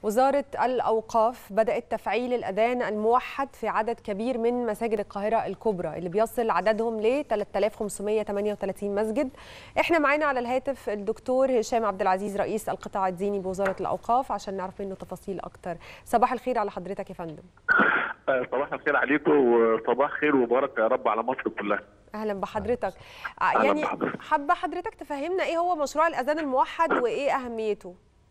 وزارة الأوقاف بدأت تفعيل الأذان الموحد في عدد كبير من مساجد القاهرة الكبرى اللي بيصل عددهم ل 3538 مسجد احنا معانا على الهاتف الدكتور هشام عبد العزيز رئيس القطاع الديني بوزارة الأوقاف عشان نعرف منه تفاصيل أكتر صباح الخير على حضرتك يا فندم صباح الخير عليكم وصباح خير وبركه يا رب على مصر كلها اهلا بحضرتك أهلاً يعني بحضرتك. حابه حضرتك تفهمنا ايه هو مشروع الاذان الموحد وايه اهميته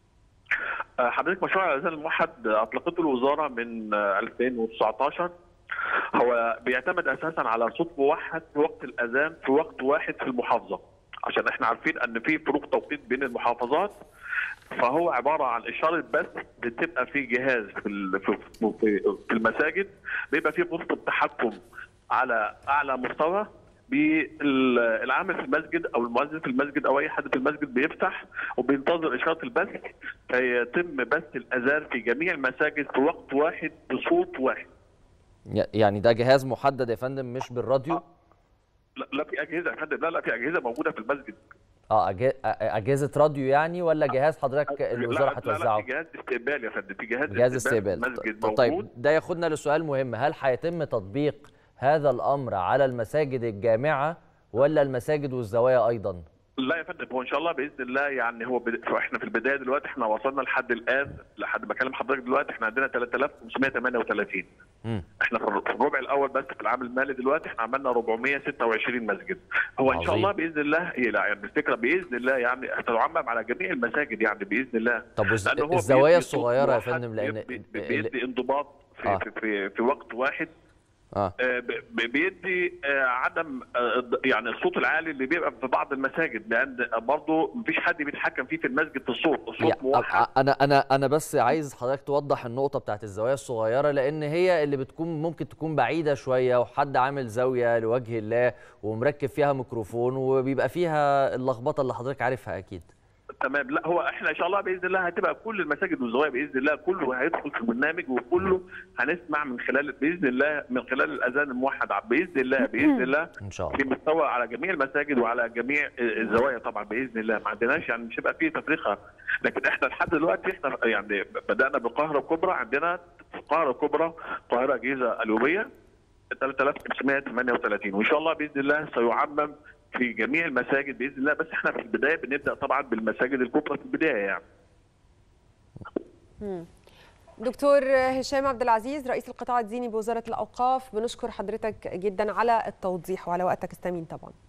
آه، حضرتك مشروع الاذان الموحد اطلقته الوزاره من آه، 2019 هو بيعتمد اساسا على صوت موحد في وقت الاذان في وقت واحد في المحافظه عشان احنا عارفين ان في فروق توقيت بين المحافظات فهو عباره عن اشاره بس بتبقى في جهاز في ال- في في- في المساجد بيبقى فيه غرفه تحكم على اعلى مستوى بالعامل في المسجد او المؤذن في المسجد او اي حد في المسجد بيفتح وبينتظر اشاره البث فيتم بث الاذان في جميع المساجد في وقت واحد بصوت واحد ي- يعني ده جهاز محدد يا فندم مش بالراديو لا, لا في اجهزه يا فندم لا لا في اجهزه موجوده في المسجد اه أج- أ- اجهزه راديو يعني ولا جهاز حضرتك الوزاره لا, لا, لا هتوزعه في جهاز استقبال يا فندم في جهاز, جهاز في استقبال المسجد ط- موجود طيب ده ياخدنا لسؤال مهم هل هيتم تطبيق هذا الامر على المساجد الجامعه ولا المساجد والزوايا ايضا لا يا فندم هو ان شاء الله باذن الله يعني هو بد... احنا في البدايه دلوقتي احنا وصلنا لحد الان لحد ما بكلم حضرتك دلوقتي احنا عندنا 3538 مم. احنا في الر- في الربع الاول بس في العام المالي دلوقتي احنا عملنا 426 مسجد هو ان شاء عظيم. الله باذن الله هي لا يعني الفكره باذن الله يعني هتعمم على جميع المساجد يعني باذن الله طب والز- لأن هو الزوايا بيدي صوت الصغيره يا موحد، فندم لان بيدي, بيدي انضباط في, آه. في, في, في وقت واحد اه آه، ب- ب- بيدي آه، عدم آه، الض- يعني الصوت العالي اللي بيبقى في بعض المساجد لان برضه مفيش حد بيتحكم فيه في المسجد في الصوت يا- الصوت موحد أ- انا انا انا بس عايز حضرتك توضح النقطه بتاعت الزوايا الصغيره لان هي اللي بتكون ممكن تكون بعيده شويه وحد عامل زاويه لوجه الله ومركب فيها ميكروفون وبيبقى فيها اللخبطه اللي حضرتك عارفها اكيد تمام لا هو احنا ان شاء الله باذن الله هتبقى كل المساجد والزوايا باذن الله كله هيدخل في البرنامج وكله هنسمع من خلال باذن الله من خلال الاذان الموحد باذن الله باذن الله ان شاء في الله مستوى على جميع المساجد وعلى جميع الزوايا طبعا باذن الله ما عندناش يعني مش هيبقى فيه تفرقه لكن احنا لحد دلوقتي احنا يعني بدانا بالقاهره الكبرى عندنا في القاهره الكبرى القاهره جيزه اليوبيه 3538 وان شاء الله باذن الله سيعمم في جميع المساجد باذن الله بس احنا في البدايه بنبدا طبعا بالمساجد الكبرى في البدايه يعني دكتور هشام عبد العزيز رئيس القطاع الديني بوزاره الاوقاف بنشكر حضرتك جدا على التوضيح وعلى وقتك الثمين طبعا